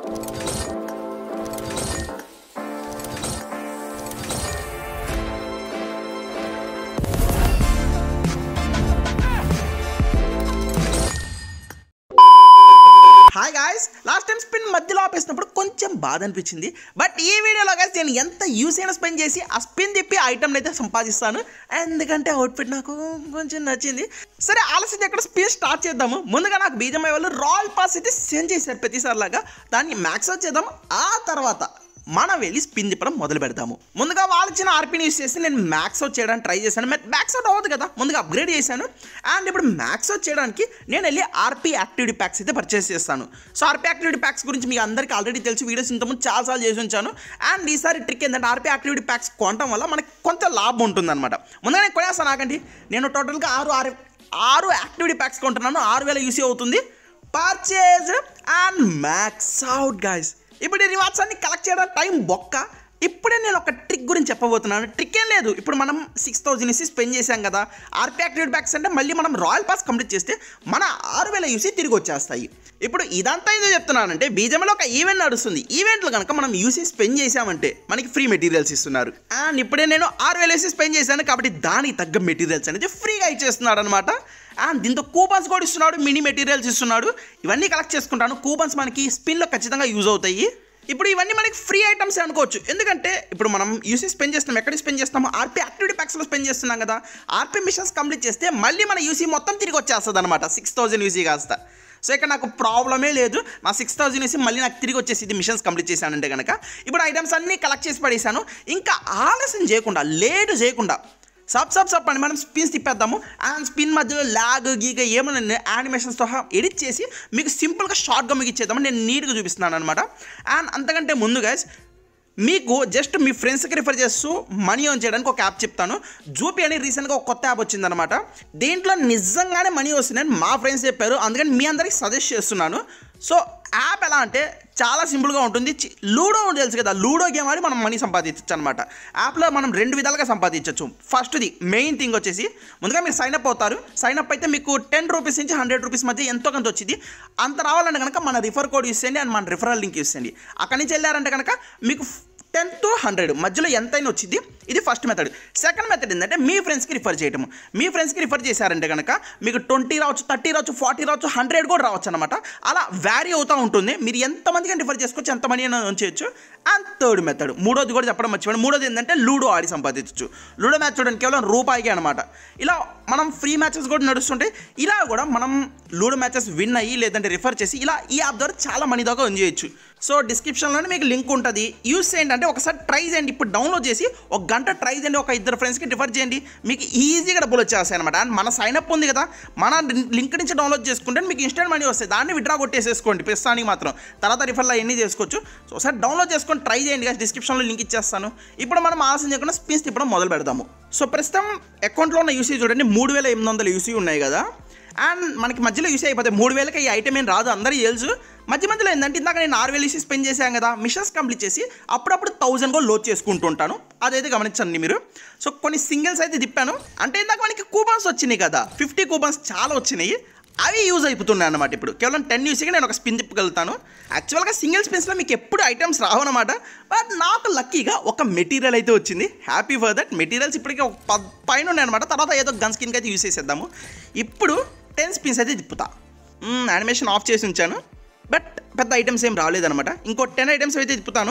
hi guys last time spin మధ్యలో ఆపేసినప్పుడు కొంచెం బాధ అనిపించింది బట్ ఈ వీడియోలో గైస్ నేను ఎంత యూస్ అయినా స్పెండ్ చేసి ఆ స్పిన్ తిప్పి ఐటమ్ అయితే సంపాదిస్తాను ఎందుకంటే అవుట్ఫిట్ నాకు కొంచెం నచ్చింది సరే ఆలస్యం ఎక్కడ స్పిన్ స్టార్ట్ చేద్దాము ముందుగా నాకు బీజమై వాళ్ళు రాయల్ పాస్ అయితే సెండ్ చేశారు ప్రతిసారి లాగా దాన్ని మ్యాక్స్ అవుట్ చేద్దాం ఆ తర్వాత మనం వెళ్ళి స్పిన్ తిప్పడం మొదలు పెడతాము ముందుగా వాళ్ళు ఇచ్చిన ఆర్పీని యూస్ చేసి నేను మ్యాక్స్ అవుట్ చేయడానికి ట్రై చేశాను మ్యాక్స్ అవుట్ అవ్వదు కదా ముందుగా అప్గ్రేడ్ చేశాను అండ్ ఇప్పుడు మ్యాక్స్ అవుట్ చేయడానికి నేను వెళ్ళి ఆర్పీ యాక్టివిటీ ప్యాక్స్ అయితే పర్చేస్ చేస్తాను సో ఆర్పీ యాక్టివిటీ ప్యాక్స్ గురించి మీకు అందరికీ ఆల్రెడీ తెలుసు వీడియోస్ ఇంతకుముందు చాలాసార్లు చేసి ఉంచాను అండ్ ఈసారి ట్రిక్ ఏంటంటే ఆర్పీ యాక్టివిటీ ప్యాక్స్ కొనడం వల్ల మనకి కొంత లాభం ఉంటుందన్నమాట ముందుగా నేను కొనేస్తాను నాకండి నేను టోటల్గా ఆరు ఆరు ఆరు యాక్టివిటీ ప్యాక్స్ కొంటున్నాను ఆరు వేల యూసీ అవుతుంది purchase and max out guys ఇప్పుడు ఈ రివార్డ్స్ అన్ని కలెక్ట్ చేయడం టైం బొక్క ఇప్పుడే నేను ఒక ట్రిక్ గురించి చెప్పబోతున్నాను ట్రిక్ ఏం లేదు ఇప్పుడు మనం సిక్స్ థౌజండ్ ఇసి స్పెండ్ చేశాం కదా ఆర్పీ యాక్టివిటీ బ్యాక్స్ అంటే మళ్ళీ మనం రాయల్ పాస్ కంప్లీట్ చేస్తే మన ఆరు వేల యూసీ తిరిగి వచ్చేస్తాయి ఇప్పుడు ఇదంతా ఏదో చెప్తున్నానంటే బీజంలో ఒక ఈవెంట్ నడుస్తుంది ఈవెంట్లో కనుక మనం యూసీ స్పెండ్ చేసామంటే మనకి ఫ్రీ మెటీరియల్స్ ఇస్తున్నారు అండ్ ఇప్పుడే నేను ఆరు వేల యూసీ స్పెండ్ చేశాను కాబట్టి దానికి తగ్గ మెటీరియల్స్ అనేది ఫ్రీగా ఇచ్చేస్తున్నాడు అనమాట అండ్ దీంతో కూపన్స్ కూడా ఇస్తున్నాడు మినీ మెటీరియల్స్ ఇస్తున్నాడు ఇవన్నీ కలెక్ట్ చేసుకుంటాను కూపన్స్ మనకి స్పిన్లో ఖచ్చితంగా యూజ్ అవుతాయి ఇప్పుడు ఇవన్నీ మనకి ఫ్రీ ఐటమ్స్ అనుకోవచ్చు ఎందుకంటే ఇప్పుడు మనం యూసీ స్పెండ్ చేస్తున్నాం ఎక్కడ స్పెండ్ చేస్తాము ఆర్పీ యాక్టివిటీ ప్యాక్స్లో స్పెండ్ చేస్తున్నాం కదా ఆర్పీ మిషన్స్ కంప్లీట్ చేస్తే మళ్ళీ మన యూసీ మొత్తం తిరిగి వచ్చేస్తుంది అనమాట సిక్స్ థౌజండ్ యూసీ కాస్త సో ఇక్కడ నాకు ప్రాబ్లమే లేదు నా సిక్స్ థౌజండ్ వేసి మళ్ళీ నాకు తిరిగి వచ్చేసి ఇది మిషన్స్ కంప్లీట్ చేశానంటే కనుక ఇప్పుడు ఐటమ్స్ అన్నీ కలెక్ట్ చేసి పడేసాను ఇంకా ఆలస్యం చేయకుండా లేట్ చేయకుండా సబ్ సబ్ సబ్ అని మనం స్పిన్స్ తిప్పేద్దాము అండ్ స్పిన్ మధ్యలో ల్యాగ్ గీగ ఏమైనా యానిమేషన్స్తో ఎడిట్ చేసి మీకు సింపుల్గా షార్ట్గా మీకు ఇచ్చేద్దాము నేను నీట్గా చూపిస్తున్నాను అనమాట అండ్ అంతకంటే ముందు గైస్ మీకు జస్ట్ మీ ఫ్రెండ్స్కి రిఫర్ చేస్తూ మనీ ఆన్ చేయడానికి ఒక యాప్ చెప్తాను జూపీ అని రీసెంట్గా ఒక కొత్త యాప్ వచ్చిందనమాట దీంట్లో నిజంగానే మనీ వస్తుందని మా ఫ్రెండ్స్ చెప్పారు అందుకని మీ అందరికి సజెస్ట్ చేస్తున్నాను సో యాప్ ఎలా అంటే చాలా సింపుల్గా ఉంటుంది చి- లూడో ఉంది తెలుసు కదా లూడో గేమ్ ఆడి మనం మనీ సంపాదించచ్చు అనమాట యాప్లో మనం రెండు విధాలుగా సంపాదించవచ్చు ఫస్ట్ది మెయిన్ థింగ్ వచ్చేసి ముందుగా మీరు సైన్ అప్ అవుతారు సైన్ అప్ అయితే మీకు టెన్ రూపీస్ నుంచి హండ్రెడ్ రూపీస్ మధ్య ఎంతో కొంత వచ్చింది అంత రావాలంటే కనుక మన రిఫర్ కోడ్ యూస్ చేయండి అండ్ మన రిఫరల్ లింక్ యూస్ చేయండి అక్కడి నుంచి వెళ్ళారంటే కనుక మీకు టెన్ టు హండ్రెడ్ మధ్యలో ఎంతైనా వచ్చింది ఇది ఫస్ట్ మెథడ్ సెకండ్ మెథడ్ ఏంటంటే మీ ఫ్రెండ్స్కి రిఫర్ చేయటం మీ ఫ్రెండ్స్కి రిఫర్ చేశారంటే కనుక మీకు ట్వంటీ రావచ్చు థర్టీ రావచ్చు ఫార్టీ రావచ్చు హండ్రెడ్ కూడా రావచ్చు అనమాట అలా వ్యారీ అవుతూ ఉంటుంది మీరు ఎంతమందికి రిఫర్ చేసుకోవచ్చు ఎంత మనీ అయినా ఉంచవచ్చు అండ్ థర్డ్ మెథడ్ మూడోది కూడా చెప్పడం మర్చిపోయాను మూడోది ఏంటంటే లూడో ఆడి సంపాదించవచ్చు లూడో మ్యాచ్ చూడండి కేవలం రూపాయికి అనమాట ఇలా మనం ఫ్రీ మ్యాచెస్ కూడా నడుస్తుంటే ఇలా కూడా మనం లూడో మ్యాచెస్ విన్ అయ్యి లేదంటే రిఫర్ చేసి ఇలా ఈ యాప్ ద్వారా చాలా మనీ దాకా ఎర్న్ చేయొచ్చు సో డిస్క్రిప్షన్లోనే మీకు లింక్ ఉంటుంది యూస్ చేయండి అంటే ఒకసారి ట్రై చేయండి ఇప్పుడు డౌన్లోడ్ చేసి ఒక గంట ట్రై చేయండి ఒక ఇద్దరు ఫ్రెండ్స్కి రిఫర్ చేయండి మీకు ఈజీగా డబ్బులు వచ్చేస్తాయి అనమాట అండ్ మన సైన్ అప్ ఉంది కదా మన లింక్ నుంచి డౌన్లోడ్ చేసుకుంటే మీకు ఇన్స్టెంట్ మనీ వస్తాయి దాన్ని విడ్రా కొట్టేసేసుకోండి ప్రస్తుతానికి మాత్రం తర్వాత రిఫర్లో అవన్నీ చేసుకోవచ్చు సో ఒకసారి డౌన్లోడ్ చేసుకొని ట్రై చేయండి కదా డిస్క్రిప్షన్లో లింక్ ఇచ్చేస్తాను ఇప్పుడు మనం ఆలస్యం చేయకుండా స్పిన్స్ తిప్పడం మొదలు పెడదాము సో ప్రస్తుతం అకౌంట్లో ఉన్న యూసీ చూడండి మూడు వేల ఎనిమిది వందల యూసీ ఉన్నాయి కదా అండ్ మనకి మధ్యలో యూస్ అయిపోతాయి మూడు వేలకి ఈ ఐటమ్ ఏం రాదు అందరికీ తెలుసు మధ్య మధ్యలో ఏంటంటే ఇందాక నేను ఆరు వేలు స్పెండ్ చేశాను కదా మిషన్స్ కంప్లీట్ చేసి అప్పుడప్పుడు థౌజండ్ కూడా లోడ్ చేసుకుంటూ ఉంటాను అదైతే గమనించండి మీరు సో కొన్ని సింగిల్స్ అయితే తిప్పాను అంటే ఇందాక మనకి కూపన్స్ వచ్చినాయి కదా ఫిఫ్టీ కూపన్స్ చాలా వచ్చినాయి అవి యూజ్ అయిపోతున్నాయి అనమాట ఇప్పుడు కేవలం టెన్ యూసీకి నేను ఒక స్పిన్ తిప్పగలుగుతాను యాక్చువల్గా సింగిల్ స్పిన్స్లో మీకు ఎప్పుడు ఐటమ్స్ రావన్నమాట బట్ నాకు లక్కీగా ఒక మెటీరియల్ అయితే వచ్చింది హ్యాపీ ఫర్ దట్ మెటీరియల్స్ ఇప్పటికీ ఒక ప- పైన ఉన్నాయి అనమాట తర్వాత ఏదో గన్ స్కిన్కి అయితే యూస్ చేసేద్దాము ఇప్పుడు టెన్ స్పిన్స్ అయితే తిప్పుతా యానిమేషన్ ఆఫ్ చేసి ఉంచాను బట్ పెద్ద ఐటమ్స్ ఏం రాలేదన్నమాట ఇంకో టెన్ ఐటమ్స్ అయితే తిప్పుతాను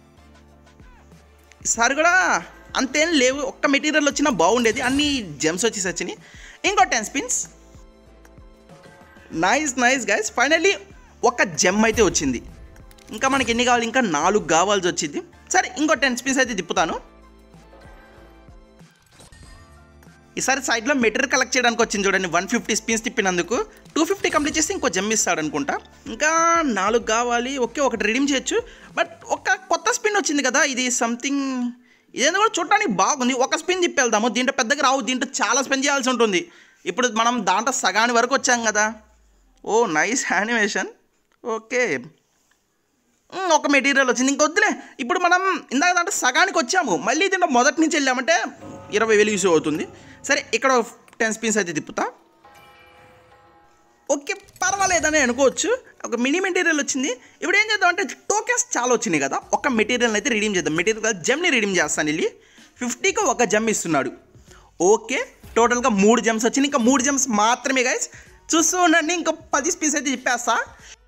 ఈసారి కూడా అంతేం లేవు ఒక్క మెటీరియల్ వచ్చినా బాగుండేది అన్ని జెమ్స్ వచ్చేసి వచ్చినాయి ఇంకో ten spins nice nice guys finally ఒక జెమ్ అయితే వచ్చింది ఇంకా మనకి ఎన్ని కావాలి ఇంకా నాలుగు కావాల్సి వచ్చింది సరే ఇంకో టెన్ స్పిన్స్ అయితే తిప్పుతాను ఈసారి సైడ్లో మెటీరియల్ కలెక్ట్ చేయడానికి వచ్చింది చూడండి వన్ ఫిఫ్టీ స్పిన్స్ తిప్పినందుకు టూ ఫిఫ్టీ కంప్లీట్ చేస్తే ఇంకో జెమ్ ఇస్తాడు అనుకుంటా ఇంకా నాలుగు కావాలి ఓకే ఒకటి రిడీమ్ చేయొచ్చు బట్ ఒక కొత్త స్పిన్ వచ్చింది కదా ఇది సంథింగ్ ఇదేందో కూడా చూడడానికి బాగుంది ఒక స్పిన్ తిప్పేద్దాము దీంట్లో పెద్దగా రావు దీంట్లో చాలా స్పెండ్ చేయాల్సి ఉంటుంది ఇప్పుడు మనం దాంట్లో సగాని వరకు వచ్చాం కదా ఓ నైస్ యానిమేషన్ ఓకే మ్, ఒక మెటీరియల్ వచ్చింది ఇంకొద్దులే ఇప్పుడు మనం ఇందాక దాంట్లో సగానికి వచ్చాము మళ్ళీ దీంట్లో మొదటి నుంచి వెళ్ళామంటే ఇరవై వేలు యూస్ అవుతుంది సరే ఇక్కడ టెన్ స్పిన్స్ అయితే తిప్పుతా ఓకే పర్వాలేదని అనుకోవచ్చు ఒక మినీ మెటీరియల్ వచ్చింది ఇప్పుడు ఏం చేద్దాం అంటే టోకెన్స్ చాలా వచ్చినాయి కదా ఒక మెటీరియల్ అయితే రిడీమ్ చేద్దాం మెటీరియల్ జెమ్ని రిడీమ్ చేస్తాను వెళ్ళి ఫిఫ్టీకి ఒక జెమ్ ఇస్తున్నాడు ఓకే టోటల్గా మూడు జెమ్స్ వచ్చినాయి ఇంకా మూడు జెమ్స్ మాత్రమే గైస్ చూస్తూ ఉండండి ఇంకా పది స్పీస్ అయితే చెప్పేస్తా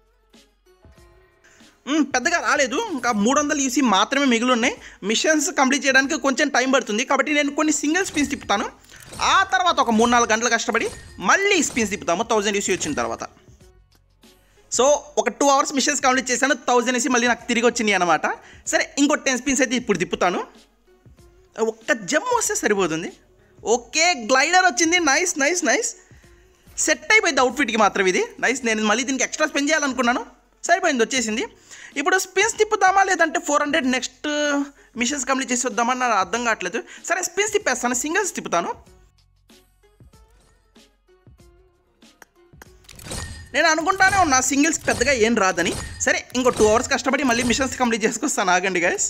మ్మ్, పెద్దగా రాలేదు ఇంకా మూడు వందలు యూసీ మాత్రమే మిగిలి ఉన్నాయి మిషన్స్ కంప్లీట్ చేయడానికి కొంచెం టైం పడుతుంది కాబట్టి నేను కొన్ని సింగిల్ స్పిన్స్ తిప్పుతాను ఆ తర్వాత ఒక మూడు నాలుగు గంటలు కష్టపడి మళ్ళీ స్పిన్స్ తిప్పుతాము థౌజండ్ యూసీ వచ్చిన తర్వాత సో ఒక టూ అవర్స్ మిషన్స్ కంప్లీట్ చేశాను థౌజండ్ వేసి మళ్ళీ నాకు తిరిగి వచ్చినాయి అనమాట సరే ఇంకో టెన్ స్పిన్స్ అయితే ఇప్పుడు తిప్పుతాను ఒక్క జమ్ వస్తే సరిపోతుంది ఓకే గ్లైడర్ వచ్చింది నైస్ నైస్ నైస్ సెట్ అయిపోయింది అవుట్ఫిట్కి మాత్రం ఇది నైస్ నేను మళ్ళీ దీనికి ఎక్స్ట్రా స్పెండ్ చేయాలనుకున్నాను సరిపోయింది వచ్చేసింది ఇప్పుడు స్పిన్స్ తిప్పుదామా లేదంటే four hundred next missions complete చేసి వద్దామా నాకు అర్థం కావట్లేదు సరే స్పిన్స్ తిప్పేస్తాను సింగిల్స్ తిప్పుతాను నేను అనుకుంటానే ఉన్నా సింగిల్స్ పెద్దగా ఏం రాదని సరే ఇంకో టూ అవర్స్ కష్టపడి మళ్ళీ మిషన్స్ కంప్లీట్ చేసుకొస్తాను ఆగండి గైస్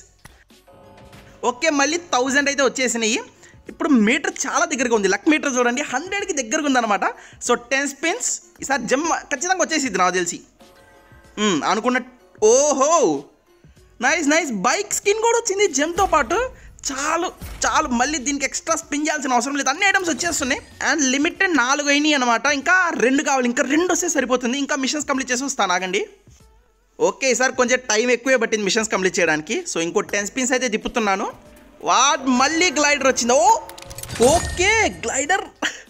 ఓకే మళ్ళీ థౌజండ్ అయితే వచ్చేసినాయి ఇప్పుడు మీటర్ చాలా దగ్గరగా ఉంది లక్ మీటర్ చూడండి హండ్రెడ్కి దగ్గరగా ఉందన్నమాట సో టెన్ స్పిన్స్ ఈసారి జమ్ ఖచ్చితంగా వచ్చేసిద్ది నాకు తెలిసి మ్మ్, అనుకున్న ఓహో నైస్ నైస్ బైక్ స్కిన్ కూడా వచ్చింది జెమ్తో పాటు చాలు చాలు మళ్ళీ దీనికి ఎక్స్ట్రా స్పిన్ చేయాల్సిన అవసరం లేదు అన్ని ఐటమ్స్ వచ్చేస్తున్నాయి అండ్ లిమిటెడ్ నాలుగు అయినాయి అనమాట ఇంకా రెండు కావాలి ఇంకా రెండు వస్తే సరిపోతుంది ఇంకా మిషన్స్ కంప్లీట్ చేసి వస్తాను ఆగండి ఓకే సార్ కొంచెం టైం ఎక్కువే పట్టింది మిషన్స్ కంప్లీట్ చేయడానికి సో ఇంకో టెన్ స్పిన్స్ అయితే తిప్పుతున్నాను వాట్ మళ్ళీ గ్లైడర్ వచ్చింది oh okay glider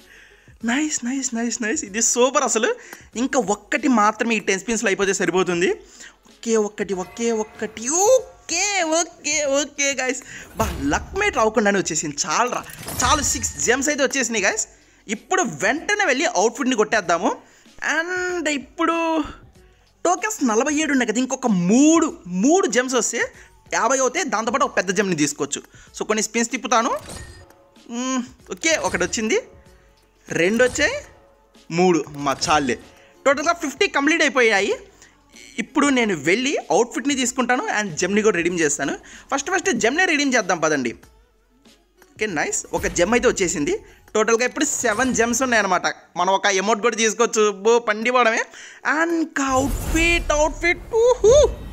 nice nice nice nice ఇది సూపర్ అసలు ఇంకా ఒక్కటి మాత్రమే ఈ టెన్ స్పిన్స్లో అయిపోతే సరిపోతుంది ఒకే ఒక్కటి ఒకే ఒక్కటి ఓకే ఓకే ఓకే గైస్ బా లక్ మేట్ రావకుండానే వచ్చేసింది చాలా రా చాలు సిక్స్ జెమ్స్ అయితే వచ్చేసినాయి గైస్ ఇప్పుడు వెంటనే వెళ్ళి అవుట్ఫిట్ని కొట్టేద్దాము అండ్ ఇప్పుడు టోకెన్స్ నలభై ఏడు ఉన్నాయి కదా ఇంకొక మూడు మూడు జెమ్స్ వస్తే యాభై అవుతే దాంతోపాటు ఒక పెద్ద జెమ్ని తీసుకోవచ్చు సో కొన్ని స్పిన్స్ తిప్పుతాను మ్మ్, ఓకే ఒకటి వచ్చింది రెండు వచ్చాయి మూడు మా చాలే టోటల్గా ఫిఫ్టీ కంప్లీట్ అయిపోయాయి ఇప్పుడు నేను వెళ్ళి అవుట్ఫిట్ని తీసుకుంటాను అండ్ జెమ్ని కూడా రెడీమ్ చేస్తాను ఫస్ట్ ఫస్ట్ జెమ్ని రెడీమ్ చేద్దాం పదండి ఓకే నైస్ ఒక జెమ్ అయితే వచ్చేసింది టోటల్గా ఇప్పుడు సెవెన్ జెమ్స్ ఉన్నాయన్నమాట మనం ఒక అమౌంట్ కూడా తీసుకోవచ్చు బో పండిపోవడమే అండ్ ఇంకా అవుట్ఫిట్ అవుట్ఫిట్ ఊహూ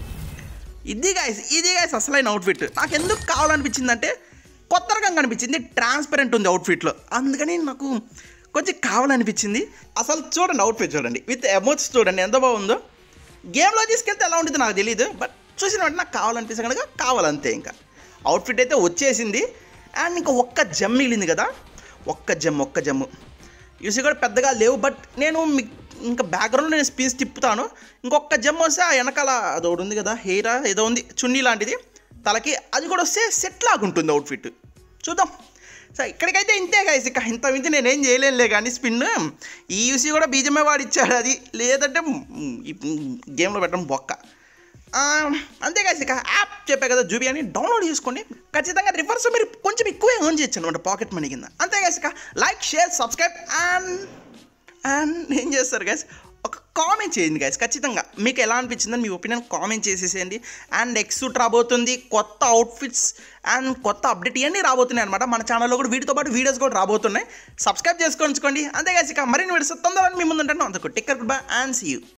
ఇది గాయస్ ఇది గాయస్ అసలైన అవుట్ఫిట్ నాకు ఎందుకు కావాలనిపించిందంటే కొత్త రకంగా అనిపించింది ట్రాన్స్పరెంట్ ఉంది అవుట్ఫిట్లో అందుకని నాకు కొంచెం కావాలనిపించింది అసలు చూడండి అవుట్ఫిట్ చూడండి విత్ ఎమోట్స్ చూడండి ఎంత బాగుందో గేమ్లో తీసుకెళ్తే ఎలా ఉంటుంది నాకు తెలియదు బట్ చూసిన వెంటనే నాకు కావాలనిపిస్తే కనుక కావాలంతే ఇంకా అవుట్ఫిట్ అయితే వచ్చేసింది అండ్ ఇంకా ఒక్క జమ్ మిగిలింది కదా ఒక్క జమ్ ఒక్క జమ్ము యూసీ కూడా పెద్దగా లేవు బట్ నేను మీ- ఇంకా బ్యాక్గ్రౌండ్లో నేను స్పీన్స్ తిప్పుతాను ఇంకొక జమ్ వస్తే ఆ వెనకాల అది ఒకటి ఉంది కదా హెయిరా ఏదో ఉంది చున్నీ లాంటిది తలకి అది కూడా వస్తే సెట్ లాగుంటుంది అవుట్ఫిట్ చూద్దాం సో ఇక్కడికైతే ఇంతే గైస్ ఇక ఇంత మించి నేనేం చేయలేనులే కానీ స్పిన్ ఈ యూసీ కూడా బీజమే వాడిచ్చాడు అది లేదంటే మ్, ఈ గేమ్లో పెట్టడం బొక్క ఆ, అంతే guys ఇక యాప్ చెప్పే కదా జూబీ అని డౌన్లోడ్ చేసుకోండి ఖచ్చితంగా రివర్స్ మీరు కొంచెం ఎక్కువే ఎర్న్ చేయొచ్చు అనమాట పాకెట్ మనీ కింద అంతే guys ఇక like share subscribe and and ఏం చేస్తారు గైస్ ఒక కామెంట్ చేయండి గైస్ ఖచ్చితంగా మీకు ఎలా అనిపించిందని మీ ఒపీనియన్ కామెంట్ చేసేసేయండి అండ్ ఎక్సూట్ రాబోతుంది కొత్త అవుట్ఫిట్స్ అండ్ కొత్త అప్డేట్ ఇవన్నీ రాబోతున్నాయి అనమాట మన ఛానల్లో కూడా వీటితో పాటు వీడియోస్ కూడా రాబోతున్నాయి సబ్స్క్రైబ్ చేసుకొని ఉంచుకోండి అంతే గైస్ ఇక మరిన్ని వీడియోస్ తొందరగా మీ ముందు ఉంటాను అంతకు టిక్కర్ good bye and see you